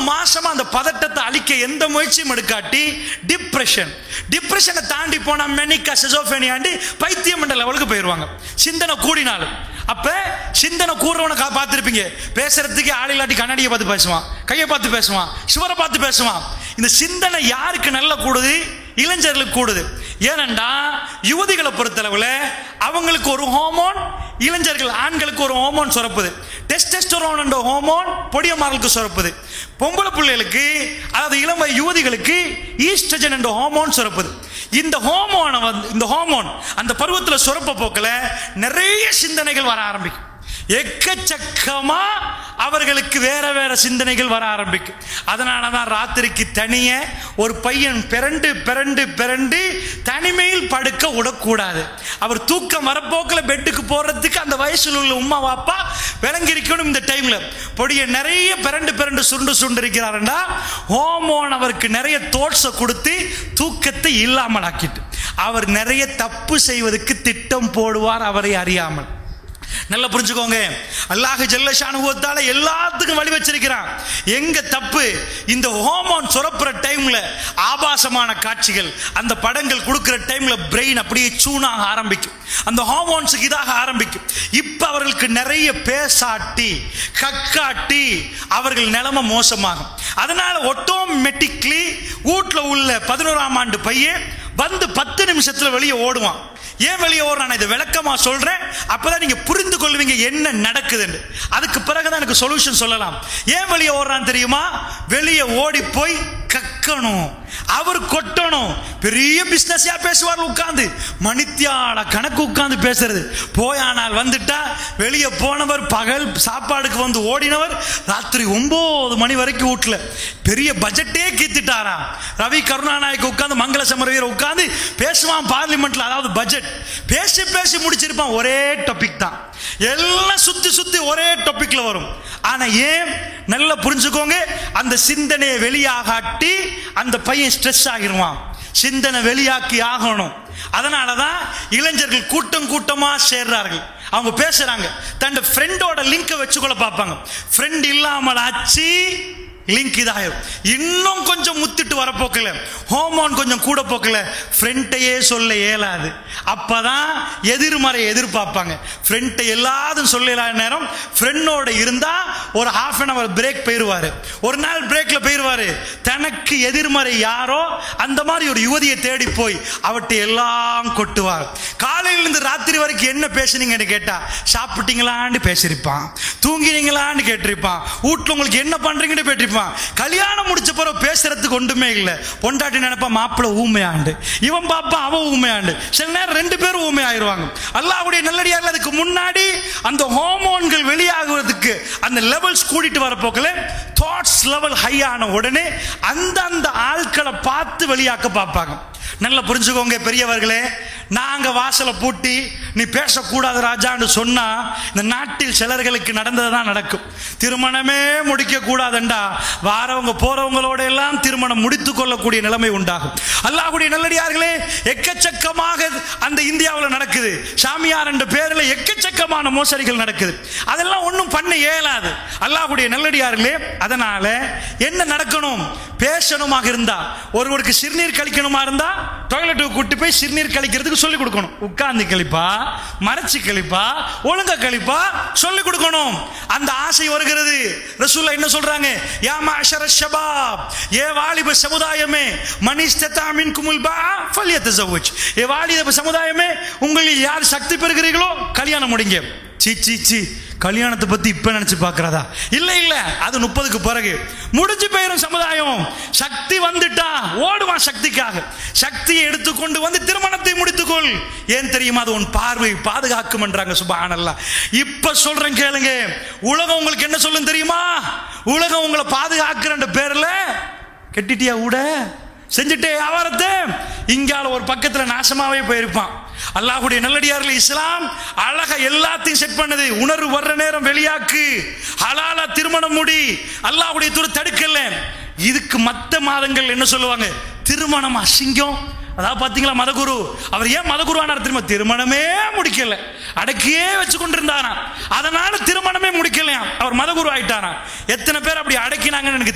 மாசமா அந்த பதட்டத்தை அழிக்க எந்த முயற்சியும் எடுக்காட்டி டிப்ரெஷன் டிப்ரெஷனை தாண்டி போனா மெனிக்கா சிசோஃபேனியாண்டி பைத்தியம் என்ற லெவலுக்கு போயிடுவாங்க சிந்தனை கூடினாலும் அப்ப சிந்தனை கூடுறவனை கா- பார்த்திருப்பீங்க பேசுறதுக்கு ஆள் இல்லாட்டி கண்ணாடியை பார்த்து பேசுவான் கையை பார்த்து பேசுவான் சுவரை பார்த்து பேசுவான் இந்த சிந்தனை யாருக்கு நல்ல கூடுது இளைஞர்களுக்கு கூடுது ஏனண்டா யுவதிகளை பொறுத்தளவுல அவங்களுக்கு ஒரு ஹோமோன் இளைஞர்கள் ஆண்களுக்கு ஒரு ஹோமோன் சுரப்புது டெஸ்டெஸ்டரோன் என்ற ஹோமோன் பொடியமார்களுக்கு சுரப்புது பொம்பளை பிள்ளைகளுக்கு அதாவது இளம் வயது யுவதிகளுக்கு ஈஸ்ட்ரஜன் என்ற ஹோமோன் சுரப்புது இந்த ஹோமோனை வந்து இந்த ஹோமோன் அந்த பருவத்தில் சுரப்ப போக்கில் நிறைய சிந்தனைகள் வர ஆரம்பிக்கும் எக்கச்சக்கமா அவர்களுக்கு வேற வேற சிந்தனைகள் வர ஆரம்பிக்கும் அதனால தான் ராத்திரிக்கு தனிய ஒரு பையன் பிறண்டு பிறண்டு பிறண்டு தனிமையில் படுக்க விடக்கூடாது அவர் தூக்கம் வரப்போக்கில் பெட்டுக்கு போறதுக்கு அந்த வயசுல உள்ள உம்மா வாப்பா விளங்கிருக்கணும் இந்த டைம்ல பொடிய நிறைய பிறண்டு பிறண்டு சுருண்டு சுண்டு இருக்கிறாருண்டா ஹோமோன் அவருக்கு நிறைய தோட்ஸை கொடுத்து தூக்கத்தை இல்லாமல் ஆக்கிட்டு அவர் நிறைய தப்பு செய்வதற்கு திட்டம் போடுவார் அவரை அறியாமல் நல்லா புரிஞ்சுக்கோங்க அல்லாஹ் ஜல்லஷானுவத்தால எல்லாத்துக்கும் வழி வச்சிருக்கிறான் எங்க தப்பு இந்த ஹோமோன் சுரப்புற டைம்ல ஆபாசமான காட்சிகள் அந்த படங்கள் கொடுக்கிற டைம்ல பிரெயின் அப்படியே சூனாக ஆரம்பிக்கும் அந்த ஹார்மோன்ஸுக்கு இதாக ஆரம்பிக்கும் இப்ப அவர்களுக்கு நிறைய பேசாட்டி கக்காட்டி அவர்கள் நிலைமை மோசமாகும் அதனால ஆட்டோமேட்டிக்லி வீட்ல உள்ள பதினோராம் ஆண்டு பையன் வந்து பத்து நிமிஷத்துல வெளியே ஓடுவான் ஏன் வெளியே ஓடுறான் நான் இதை விளக்கமா சொல்றேன் அப்பதான் நீங்க புரிந்து கொள்வீங்க என்ன நடக்குதுன்னு அதுக்கு பிறகுதான் எனக்கு சொல்யூஷன் சொல்லலாம் ஏன் வெளியே ஓடுறான் தெரியுமா வெளியே ஓடி போய் கக்கணும் அவர் கொட்டணும் பெரிய பிசினஸா பேசுவார் உட்கார்ந்து மணித்தியால கணக்கு உட்கார்ந்து பேசுறது போயானால் வந்துட்டா வெளியே போனவர் பகல் சாப்பாடுக்கு வந்து ஓடினவர் ராத்திரி ஒன்பது மணி வரைக்கும் வீட்டுல பெரிய பட்ஜெட்டே கீத்துட்டாரா ரவி கருணாநாயக் உட்கார்ந்து மங்கள சமரவீர உட்கார்ந்து பேசுவான் பார்லிமெண்ட்ல அதாவது பட்ஜெட் பேசி பேசி முடிச்சிருப்பான் ஒரே டாபிக் தான் எல்லாம் சுத்தி சுத்தி ஒரே டாபிக்ல வரும் ஆனா ஏன் நல்லா புரிஞ்சுக்கோங்க அந்த சிந்தனையை வெளியாகாட்டி அந்த பையன் ஸ்ட்ரெஸ் ஆகிருவான் சிந்தனை வெளியாக்கி ஆகணும் அதனாலதான் இளைஞர்கள் கூட்டம் கூட்டமா சேர்றார்கள் அவங்க பேசுறாங்க தன் ஃப்ரெண்டோட லிங்கை வச்சுக்கொள்ள பார்ப்பாங்க ஃப்ரெண்ட் இல்லாமல் ஆச்சு லிங்க் இதாகும் இன்னும் கொஞ்சம் முத்திட்டு வரப்போக்கல ஹோமோன் கொஞ்சம் கூட போக்கல ஃப்ரெண்ட்டையே சொல்ல இயலாது அப்பதான் எதிர்மறை எதிர்பார்ப்பாங்க ஃப்ரெண்ட்டை எல்லாரும் சொல்ல இயலாத நேரம் ஃப்ரெண்டோட இருந்தா ஒரு ஹாஃப் அன் அவர் பிரேக் போயிருவாரு ஒரு நாள் பிரேக்ல போயிருவாரு தனக்கு எதிர்மறை யாரோ அந்த மாதிரி ஒரு யுவதியை தேடி போய் அவர்கிட்ட எல்லாம் கொட்டுவார் காலையிலிருந்து ராத்திரி வரைக்கும் என்ன பேசுனீங்கன்னு கேட்டா சாப்பிட்டீங்களான்னு பேசியிருப்பான் தூங்கினீங்களான்னு கேட்டிருப்பான் வீட்டுல உங்களுக்கு என்ன பண்றீங்கன்னு கேட்டிருப்பான் கல்யாணம் முடிச்ச பிறகு பேசுறதுக்கு ஒன்றுமே இல்லை பொண்டாட்டி நினைப்பா மாப்பிள்ள ஊமையாண்டு இவன் பாப்பா அவன் ஊமையாண்டு சில நேரம் ரெண்டு பேரும் ஊமை ஆயிருவாங்க அல்லாஹ்வுடைய நல்லடியாக அதுக்கு முன்னாடி அந்த ஹார்மோன்கள் வெளியாகுவதற்கு அந்த லெவல்ஸ் கூட்டிட்டு வரப்போக்கல தாட்ஸ் லெவல் ஹை ஆன உடனே அந்த அந்த ஆட்களை பார்த்து வெளியாக்க பார்ப்பாங்க நல்லா புரிஞ்சுக்கோங்க பெரியவர்களே நாங்க வாசலை பூட்டி நீ பேசக்கூடாது ராஜான்னு சொன்னா இந்த நாட்டில் சிலர்களுக்கு நடந்ததுதான் நடக்கும் திருமணமே முடிக்க கூடாதுண்டா வாரவங்க போறவங்களோட எல்லாம் திருமணம் முடித்துக் கொள்ளக்கூடிய நிலைமை உண்டாகும் அல்லாஹ்வுடைய நல்லடியார்களே எக்கச்சக்கமாக அந்த இந்தியாவில் நடக்குது சாமியார் என்ற பேரில் எக்கச்சக்கமான மோசடிகள் நடக்குது அதெல்லாம் ஒன்றும் பண்ண இயலாது அல்லாஹ்வுடைய நல்லடியார்களே அதனால என்ன நடக்கணும் பேசணுமாக இருந்தா ஒருவருக்கு சிறுநீர் கழிக்கணுமா இருந்தா டாய்லெட்டுக்கு கூட்டி போய் சிறுநீர் கழிக்கிறதுக்கு சொல்லி கொடுக்கணும் உட்கார்ந்து கழிப்பா மறைச்சு கழிப்பா ஒழுங்கா கழிப்பா சொல்லி கொடுக்கணும் அந்த ஆசை வருகிறது ரசூல்லா என்ன சொல்றாங்க யா மாஷர ஷபாப் ஏ வாலிப சமுதாயமே மனிஸ்ததா மின்குமுல் பா ஃபல்யத்தஸவ்வஜ் ஏ வாலிப சமுதாயமே உங்களில் யார் சக்தி பெறுகிறீர்களோ கல்யாணம் முடிங்க சீ சீ சீ கல்யாணத்தை பத்தி இப்ப நினைச்சு பாக்குறதா இல்ல இல்ல அது முப்பதுக்கு பிறகு முடிஞ்சு போயிரும் சமுதாயம் சக்தி வந்துட்டா ஓடுவான் சக்திக்காக சக்தியை எடுத்துக்கொண்டு வந்து திருமணத்தை முடித்துக்கொள் ஏன் தெரியுமா அது உன் பார்வை பாதுகாக்கும் என்றாங்க சுபானல்லா இப்ப சொல்றேன் கேளுங்க உலகம் உங்களுக்கு என்ன சொல்லும் தெரியுமா உலகம் உங்களை பாதுகாக்கிற பேர்ல கெட்டிட்டியா கூட செஞ்சுட்டே வியாபாரத்தை இங்கால ஒரு பக்கத்துல நாசமாவே போயிருப்பான் அல்லாஹ்வுடைய நல்லடியார்கள் இஸ்லாம் அழகா எல்லாத்தையும் செட் பண்ணது உணர்வு வர்ற நேரம் வெளியாக்கு ஹலாலா திருமணம் முடி அல்லாஹ்வுடைய துறை தடுக்கல இதுக்கு மத்த மாதங்கள் என்ன சொல்லுவாங்க திருமணம் அசிங்கம் அதாவது பாத்தீங்களா மதகுரு அவர் ஏன் மதகுரு ஆனார் திரும்ப திருமணமே முடிக்கல அடக்கியே வச்சு கொண்டிருந்தாராம் அதனால திருமணமே முடிக்கலையாம் அவர் மதகுரு ஆயிட்டாராம் எத்தனை பேர் அப்படி அடக்கினாங்கன்னு எனக்கு